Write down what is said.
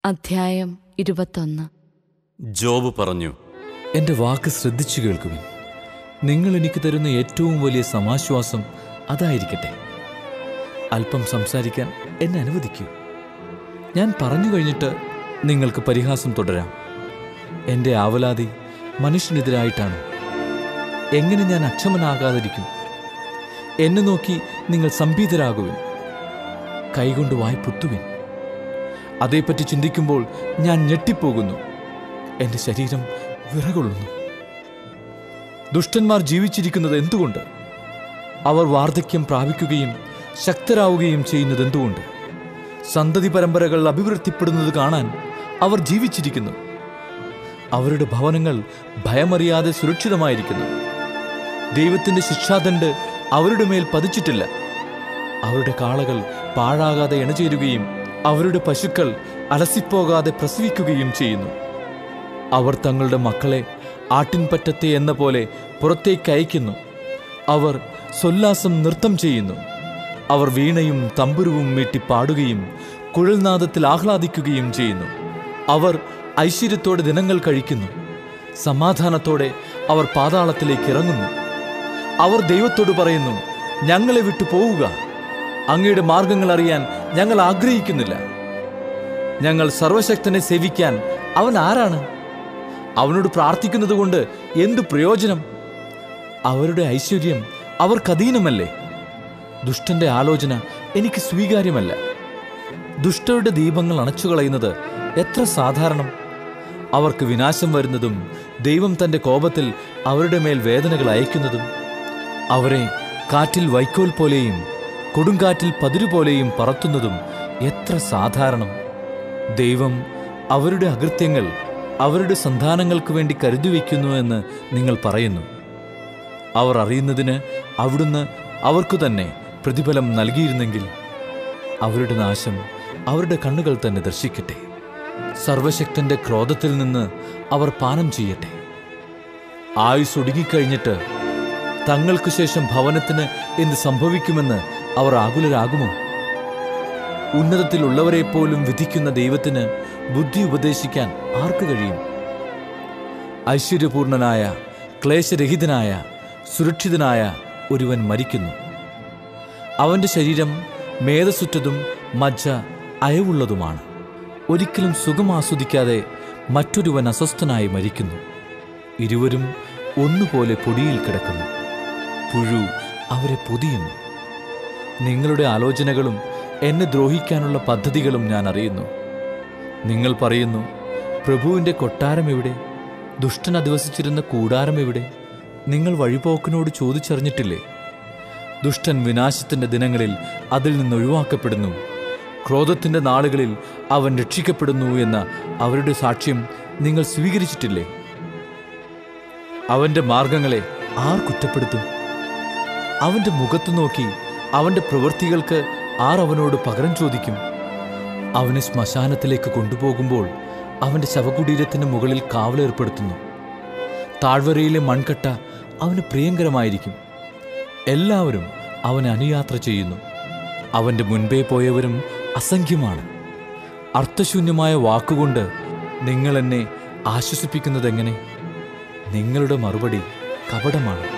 അധ്യായം ഇരുപത്തൊന്ന് ജോബ് പറഞ്ഞു എൻ്റെ വാക്ക് ശ്രദ്ധിച്ചു കേൾക്കുവിൻ നിങ്ങൾ എനിക്ക് തരുന്ന ഏറ്റവും വലിയ സമാശ്വാസം അതായിരിക്കട്ടെ അല്പം സംസാരിക്കാൻ എന്നെ അനുവദിക്കൂ ഞാൻ പറഞ്ഞു കഴിഞ്ഞിട്ട് നിങ്ങൾക്ക് പരിഹാസം തുടരാം എൻ്റെ ആവലാതി മനുഷ്യനെതിരായിട്ടാണ് എങ്ങനെ ഞാൻ അക്ഷമനാകാതിരിക്കും എന്നെ നോക്കി നിങ്ങൾ സംഭീതരാകുവിൻ കൈകൊണ്ട് വായി പുത്തുവിൻ അതേപ്പറ്റി ചിന്തിക്കുമ്പോൾ ഞാൻ ഞെട്ടിപ്പോകുന്നു എൻ്റെ ശരീരം വിറകൊള്ളുന്നു ദുഷ്ടന്മാർ ജീവിച്ചിരിക്കുന്നത് എന്തുകൊണ്ട് അവർ വാർദ്ധക്യം പ്രാപിക്കുകയും ശക്തരാവുകയും ചെയ്യുന്നത് എന്തുകൊണ്ട് സന്തതി പരമ്പരകൾ അഭിവൃദ്ധിപ്പെടുന്നത് കാണാൻ അവർ ജീവിച്ചിരിക്കുന്നു അവരുടെ ഭവനങ്ങൾ ഭയമറിയാതെ സുരക്ഷിതമായിരിക്കുന്നു ദൈവത്തിന്റെ ശിക്ഷാദണ്ഡ് അവരുടെ മേൽ പതിച്ചിട്ടില്ല അവരുടെ കാളകൾ പാഴാകാതെ ഇണചേരുകയും അവരുടെ പശുക്കൾ അലസിപ്പോകാതെ പ്രസവിക്കുകയും ചെയ്യുന്നു അവർ തങ്ങളുടെ മക്കളെ ആട്ടിൻപറ്റത്തെ എന്ന പോലെ പുറത്തേക്ക് അയക്കുന്നു അവർ സൊല്ലാസം നൃത്തം ചെയ്യുന്നു അവർ വീണയും തമ്പുരുവും മീട്ടി പാടുകയും കുഴൽനാദത്തിൽ ആഹ്ലാദിക്കുകയും ചെയ്യുന്നു അവർ ഐശ്വര്യത്തോടെ ദിനങ്ങൾ കഴിക്കുന്നു സമാധാനത്തോടെ അവർ പാതാളത്തിലേക്ക് ഇറങ്ങുന്നു അവർ ദൈവത്തോട് പറയുന്നു ഞങ്ങളെ വിട്ടു പോവുക അങ്ങയുടെ മാർഗങ്ങൾ അറിയാൻ ഞങ്ങൾ ആഗ്രഹിക്കുന്നില്ല ഞങ്ങൾ സർവശക്തനെ സേവിക്കാൻ അവൻ ആരാണ് അവനോട് പ്രാർത്ഥിക്കുന്നത് കൊണ്ട് എന്ത് പ്രയോജനം അവരുടെ ഐശ്വര്യം അവർക്കധീനമല്ലേ ദുഷ്ടന്റെ ആലോചന എനിക്ക് സ്വീകാര്യമല്ല ദുഷ്ടരുടെ ദീപങ്ങൾ അണച്ചുകളയുന്നത് എത്ര സാധാരണം അവർക്ക് വിനാശം വരുന്നതും ദൈവം തന്റെ കോപത്തിൽ അവരുടെ മേൽ വേദനകൾ അയക്കുന്നതും അവരെ കാറ്റിൽ വൈക്കോൽ പോലെയും കൊടുങ്കാറ്റിൽ പതിരു പോലെയും പറത്തുന്നതും എത്ര സാധാരണം ദൈവം അവരുടെ അകൃത്യങ്ങൾ അവരുടെ സന്താനങ്ങൾക്ക് വേണ്ടി കരുതി വയ്ക്കുന്നു എന്ന് നിങ്ങൾ പറയുന്നു അവർ അറിയുന്നതിന് അവിടുന്ന് അവർക്കു തന്നെ പ്രതിഫലം നൽകിയിരുന്നെങ്കിൽ അവരുടെ നാശം അവരുടെ കണ്ണുകൾ തന്നെ ദർശിക്കട്ടെ സർവശക്തന്റെ ക്രോധത്തിൽ നിന്ന് അവർ പാനം ചെയ്യട്ടെ ആയുസ് ഒടുങ്ങിക്കഴിഞ്ഞിട്ട് തങ്ങൾക്ക് ശേഷം ഭവനത്തിന് എന്ത് സംഭവിക്കുമെന്ന് അവർ ആകുലരാകുമോ ഉന്നതത്തിലുള്ളവരെ പോലും വിധിക്കുന്ന ദൈവത്തിന് ബുദ്ധി ഉപദേശിക്കാൻ ആർക്ക് കഴിയും ഐശ്വര്യപൂർണനായ ക്ലേശരഹിതനായ സുരക്ഷിതനായ ഒരുവൻ മരിക്കുന്നു അവന്റെ ശരീരം മേധസുറ്റതും മജ്ജ അയവുള്ളതുമാണ് ഒരിക്കലും സുഖം ആസ്വദിക്കാതെ മറ്റൊരുവൻ അസ്വസ്ഥനായി മരിക്കുന്നു ഇരുവരും ഒന്നുപോലെ പൊടിയിൽ കിടക്കുന്നു പുഴു അവരെ പൊതിയുന്നു നിങ്ങളുടെ ആലോചനകളും എന്നെ ദ്രോഹിക്കാനുള്ള പദ്ധതികളും ഞാൻ അറിയുന്നു നിങ്ങൾ പറയുന്നു പ്രഭുവിൻ്റെ കൊട്ടാരം എവിടെ ദുഷ്ടൻ അധിവസിച്ചിരുന്ന കൂടാരം എവിടെ നിങ്ങൾ വഴിപോക്കനോട് ചോദിച്ചറിഞ്ഞിട്ടില്ലേ ദുഷ്ടൻ വിനാശത്തിന്റെ ദിനങ്ങളിൽ അതിൽ നിന്ന് ഒഴിവാക്കപ്പെടുന്നു ക്രോധത്തിന്റെ നാളുകളിൽ അവൻ രക്ഷിക്കപ്പെടുന്നു എന്ന അവരുടെ സാക്ഷ്യം നിങ്ങൾ സ്വീകരിച്ചിട്ടില്ലേ അവന്റെ മാർഗങ്ങളെ ആർ കുറ്റപ്പെടുത്തും അവന്റെ മുഖത്ത് നോക്കി അവന്റെ പ്രവൃത്തികൾക്ക് ആർ അവനോട് പകരം ചോദിക്കും അവനെ ശ്മശാനത്തിലേക്ക് കൊണ്ടുപോകുമ്പോൾ അവന്റെ ശവകുടീരത്തിന് മുകളിൽ കാവലേർപ്പെടുത്തുന്നു താഴ്വരയിലെ മൺകട്ട അവന് പ്രിയങ്കരമായിരിക്കും എല്ലാവരും അവനെ അനുയാത്ര ചെയ്യുന്നു അവന്റെ മുൻപേ പോയവരും അസംഖ്യമാണ് അർത്ഥശൂന്യമായ വാക്കുകൊണ്ട് നിങ്ങൾ എന്നെ ആശ്വസിപ്പിക്കുന്നതെങ്ങനെ നിങ്ങളുടെ മറുപടി കപടമാണ്